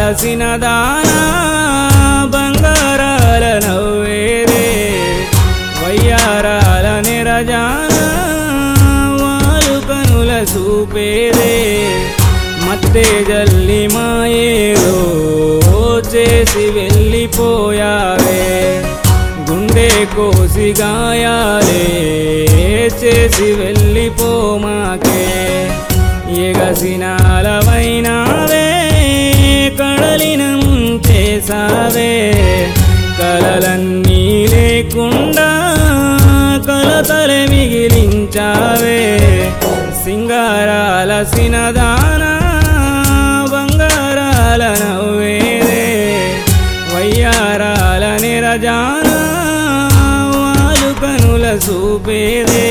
సింగారాలసిన దానా బంగారాల నవ్వేరే వయ్యారాల నిరజాన వాలు కనుల చూపేరే మత్తే జల్లి మాయేదో చేసి వెళ్ళిపోయావే గుండె కోసి గాయాలే చేసి వెళ్ళిపోమాకే ఎగసినాలవైనావే కడలిన ముంచేసావే కలలన్నీ లేకుండా కలతలే మిగిలించావే సింగారాల సినదానా బంగారాల నవ్వేదే వయ్యారాల నిరజాన వాలు కనుల చూపేదే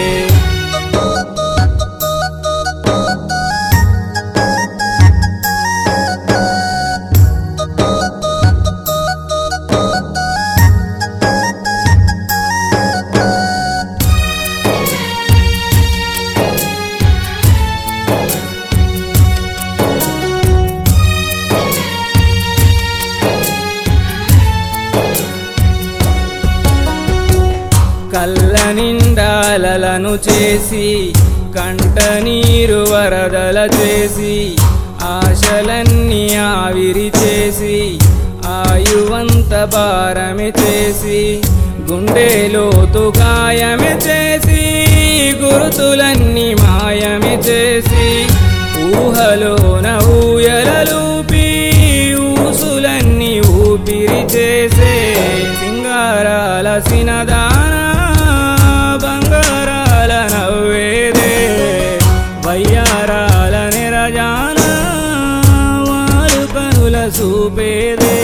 కళ్ళ నిండాలలను చేసి కంట నీరు వరదల చేసి ఆశలన్నీ ఆవిరి చేసి ఆయువంత భారమే చేసి గుండెలోతు గాయమే చేసి గురుతులన్నీ మాయమే చేసి ఊహలోన ఊయలలూపి ఊసులన్నీ ఊపిరి చేసే సింగారాల సినదానా బంగారాల నవ్వేదే వయ్యారాల నిరజాన వారు కనుల చూపేదే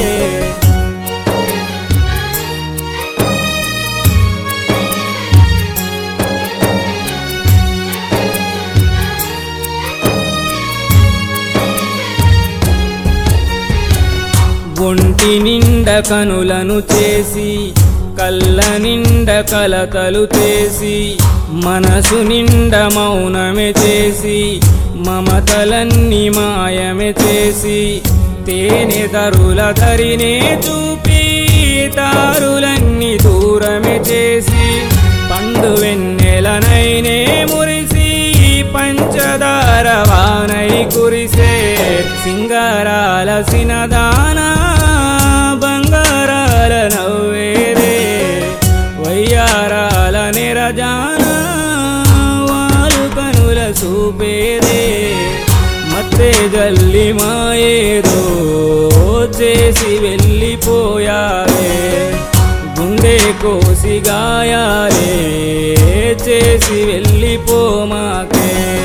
ఒంటి నిండ కనులను చేసి కళ్ళ నిండ కలతలు చేసి మనసు నిండ మౌనమే చేసి మమతలన్నీ మాయమే చేసి తేనె తరుల ధరినే చూపి తారులన్నీ దూరమే చేసి పండు వెన్నెలనైనే మురిసి పంచదార వానై కురిసే సింగారాల సినదానా బంగారాల నవ్వేరే వయ్యారాల నిరజాన వాలు కనుల చూపేదే మత్తే జల్లి మాయేదో చేసి వెళ్ళిపోయావే గుండె కోసి గాయాలే చేసి వెళ్ళిపోమాకే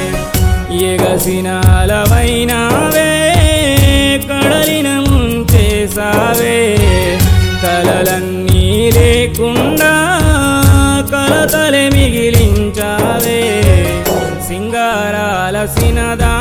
ఎగసినాలవైనావే కడలిన ముంచేసావే కలలన్నీ లేకుండా కలతలే మిగిలించావే సింగారాల సినదా